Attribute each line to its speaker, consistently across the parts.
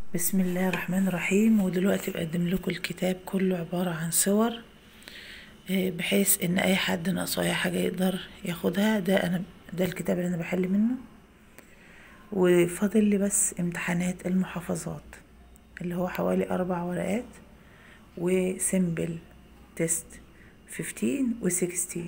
Speaker 1: بسم الله الرحمن الرحيم ودلوقتي بقدم لكم الكتاب كله عبارة عن صور آه، بحيث ان اي حد ناقصه اي حاجة يقدر ياخدها ده انا ده الكتاب اللي انا بحل منه وفاضل لي بس امتحانات المحافظات اللي هو حوالي اربع ورقات وسيمبل تيست 15 و 16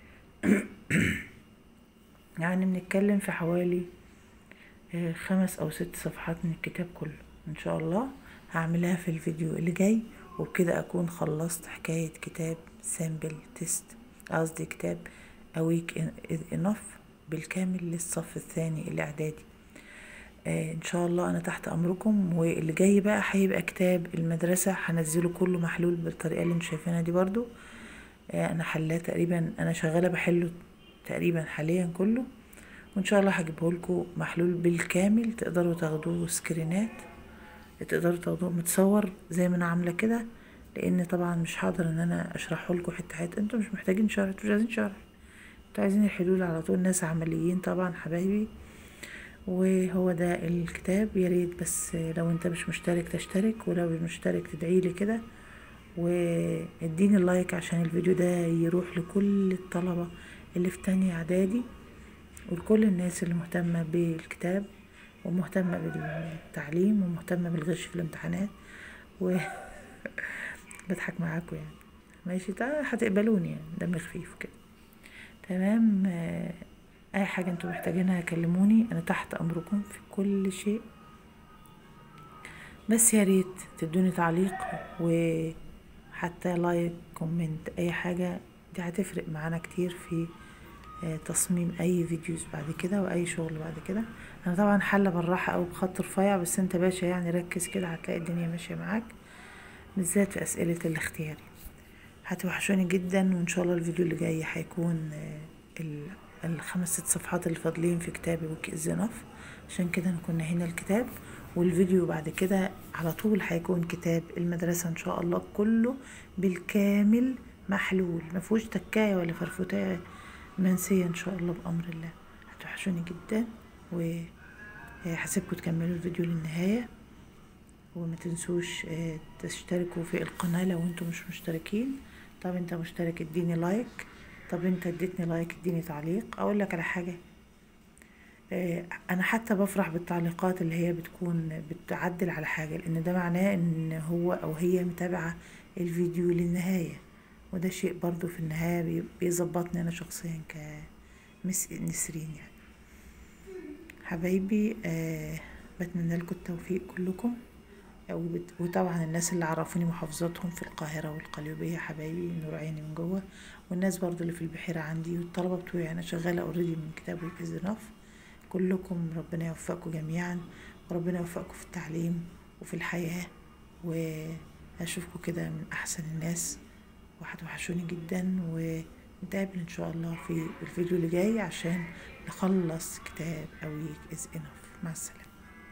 Speaker 1: يعني بنتكلم في حوالي آه، خمس او ست صفحات من الكتاب كله ان شاء الله هعملها في الفيديو اللي جاي وبكده اكون خلصت حكاية كتاب سامبل تيست قصدي كتاب اويك انف بالكامل للصف الثاني الاعدادي آه ان شاء الله انا تحت امركم واللي جاي بقى هيبقى كتاب المدرسة هنزله كله محلول بالطريقة اللي انتوا شايفينها دي برضو آه انا حلاه تقريبا انا شغالة بحله تقريبا حاليا كله وان شاء الله هجيبه لكم محلول بالكامل تقدروا تاخدوه سكرينات تقدروا تاخدوه متصور زي ما انا عامله كده لان طبعا مش هقدر ان انا اشرحه لكم حته حته انتوا مش محتاجين شرح انتوا مش عايزين شرح انتوا عايزين الحلول على طول ناس عمليين طبعا حبايبي وهو ده الكتاب يا ريت بس لو انت مش مشترك تشترك ولو مش مشترك تدعي لي كده واديني اللايك عشان الفيديو ده يروح لكل الطلبه اللي في تانية اعدادي ولكل الناس اللي مهتمة بالكتاب ومهتمة بالتعليم ومهتمة بالغش في الامتحانات و بضحك معاكم يعني ماشي ده هتقبلوني يعني دم خفيف كده تمام آه، اي حاجة انتوا محتاجينها كلموني انا تحت امركم في كل شيء بس يا ريت تدوني تعليق وحتى لايك كومنت اي حاجة دي هتفرق معانا كتير في آه، تصميم اي فيديوز بعد كده واي شغل بعد كده انا طبعا حلة بالراحة او بخط رفيع بس انت باشا يعني ركز كده هتلاقي الدنيا ماشية معاك بالذات في اسئلة الاختياري هتوحشوني جدا وان شاء الله الفيديو اللي جاي هيكون آه، ال- الخمس ست صفحات اللي فاضلين في كتابي ويك از انف عشان كده نكون نهينا الكتاب والفيديو بعد كده على طول هيكون كتاب المدرسة ان شاء الله كله بالكامل محلول مفهوش تكاية ولا فرفوتاية منسية ان شاء الله بأمر الله هتوحشوني جدا وهسيبكم تكملوا الفيديو للنهاية وما تنسوش آه، تشتركوا في القناة لو انتم مش مشتركين طب انت مشترك اديني لايك طب انت اديتني لايك اديني تعليق اقول لك على حاجة آه، انا حتى بفرح بالتعليقات اللي هي بتكون بتعدل على حاجة لان ده معناه ان هو او هي متابعة الفيديو للنهاية وده شيء برضو في النهاية بي- بيظبطني انا شخصيا كمس نسرين يعني حبايبي آه بتمنى لكم التوفيق كلكم وبت- وطبعا الناس اللي عرفوني محافظاتهم في القاهرة والقليوبية حبايبي نور عيني من جوه والناس برضو اللي في البحيرة عندي والطلبة بتوعي أنا شغالة اوريدي من كتاب ويكز نف كلكم ربنا يوفقكم جميعا وربنا يوفقكم في التعليم وفي الحياة وأشوفكم كده من أحسن الناس وهتوحشوني جدا ونتقابل إن شاء الله في الفيديو اللي جاي عشان نخلص كتاب أويك إز إنف مع السلامة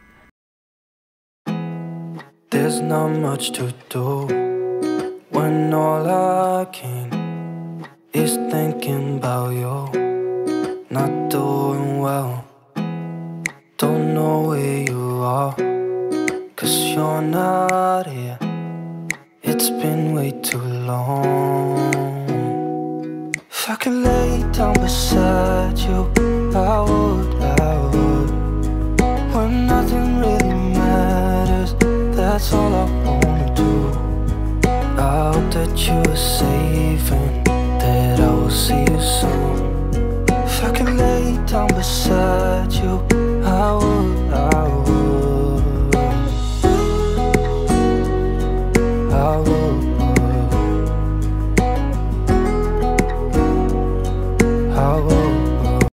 Speaker 2: There's not much to do when all I can is thinking about you. Not doing well, don't know where you are, cause you're not here. It's been way too long. If I could lay down beside you, I would, I would. When nothing really matters, that's all I wanna do. I hope that you are safe and that I will see you soon. If I could lay down beside you, I would, I would. I would.